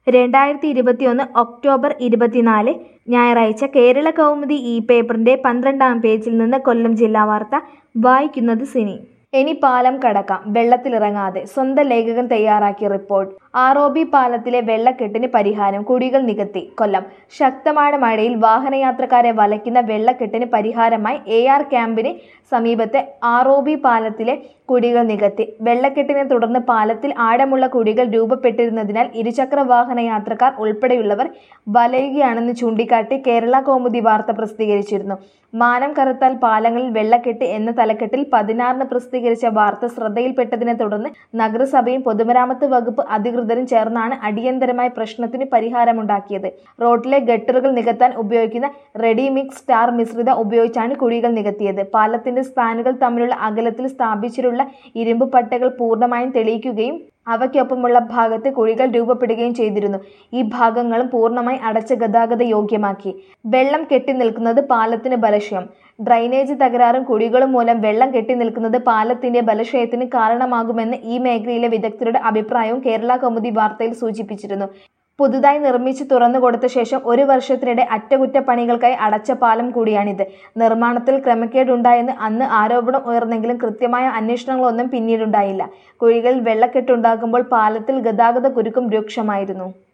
രണ്ടായിരത്തി ഇരുപത്തിയൊന്ന് ഒക്ടോബർ ഇരുപത്തിനാല് ഞായറാഴ്ച കേരള കൗമുദി ഇ പേപ്പറിന്റെ പന്ത്രണ്ടാം പേജിൽ നിന്ന് കൊല്ലം ജില്ലാ വാർത്ത വായിക്കുന്നത് സിനി ഇനി പാലം കടക്കാം വെള്ളത്തിലിറങ്ങാതെ സ്വന്തം ലേഖകൻ തയ്യാറാക്കിയ റിപ്പോർട്ട് ആർ ഒ ബി പാലത്തിലെ വെള്ളക്കെട്ടിന് പരിഹാരം കുടികൾ നികത്തി കൊല്ലം ശക്തമായ മഴയിൽ വാഹനയാത്രക്കാരെ വലയ്ക്കുന്ന വെള്ളക്കെട്ടിന് പരിഹാരമായി എ ആർ ക്യാമ്പിന് സമീപത്തെ ആർ ഒ ബി പാലത്തിലെ കുടികൾ നികത്തി വെള്ളക്കെട്ടിനെ തുടർന്ന് പാലത്തിൽ ആഴമുള്ള കുടികൾ രൂപപ്പെട്ടിരുന്നതിനാൽ ഇരുചക്ര വാഹന യാത്രക്കാർ ഉൾപ്പെടെയുള്ളവർ വലയുകയാണെന്ന് ചൂണ്ടിക്കാട്ടി കേരള കൗമുദി വാർത്ത പ്രസിദ്ധീകരിച്ചിരുന്നു മാനം കറുത്താൽ പാലങ്ങളിൽ വെള്ളക്കെട്ട് എന്ന തലക്കെട്ടിൽ പതിനാറിന് പ്രസിദ്ധീകരിച്ച വാർത്ത ശ്രദ്ധയിൽപ്പെട്ടതിനെ തുടർന്ന് നഗരസഭയും പൊതുമരാമത്ത് വകുപ്പ് അധികൃതരും ചേർന്നാണ് അടിയന്തരമായ പ്രശ്നത്തിന് പരിഹാരമുണ്ടാക്കിയത് റോഡിലെ ഗട്ടറുകൾ നികത്താൻ ഉപയോഗിക്കുന്ന റെഡിമിക്സ് സ്റ്റാർ മിശ്രിത ഉപയോഗിച്ചാണ് കുഴികൾ നികത്തിയത് പാലത്തിന്റെ സ്പാനുകൾ തമ്മിലുള്ള അകലത്തിൽ സ്ഥാപിച്ചിട്ടുള്ള ഇരുമ്പ് പട്ടകൾ പൂർണ്ണമായും തെളിയിക്കുകയും അവയ്ക്കൊപ്പമുള്ള ഭാഗത്ത് കുഴികൾ രൂപപ്പെടുകയും ചെയ്തിരുന്നു ഈ ഭാഗങ്ങളും പൂർണ്ണമായി അടച്ച് ഗതാഗത യോഗ്യമാക്കി വെള്ളം കെട്ടി നിൽക്കുന്നത് പാലത്തിന് ബലക്ഷയം ഡ്രൈനേജ് തകരാറും കുഴികളും മൂലം വെള്ളം കെട്ടി നിൽക്കുന്നത് പാലത്തിന്റെ ബലക്ഷയത്തിന് കാരണമാകുമെന്ന് ഈ മേഖലയിലെ വിദഗ്ധരുടെ അഭിപ്രായവും കേരള കൗമുദി വാർത്തയിൽ സൂചിപ്പിച്ചിരുന്നു പുതുതായി നിർമ്മിച്ച് തുറന്നു കൊടുത്ത ശേഷം ഒരു വർഷത്തിനിടെ അറ്റകുറ്റപ്പണികൾക്കായി അടച്ച പാലം കൂടിയാണിത് നിർമ്മാണത്തിൽ ക്രമക്കേടുണ്ടായെന്ന് അന്ന് ആരോപണം ഉയർന്നെങ്കിലും കൃത്യമായ അന്വേഷണങ്ങളൊന്നും പിന്നീടുണ്ടായില്ല കുഴികളിൽ വെള്ളക്കെട്ടുണ്ടാകുമ്പോൾ പാലത്തിൽ ഗതാഗത കുരുക്കും രൂക്ഷമായിരുന്നു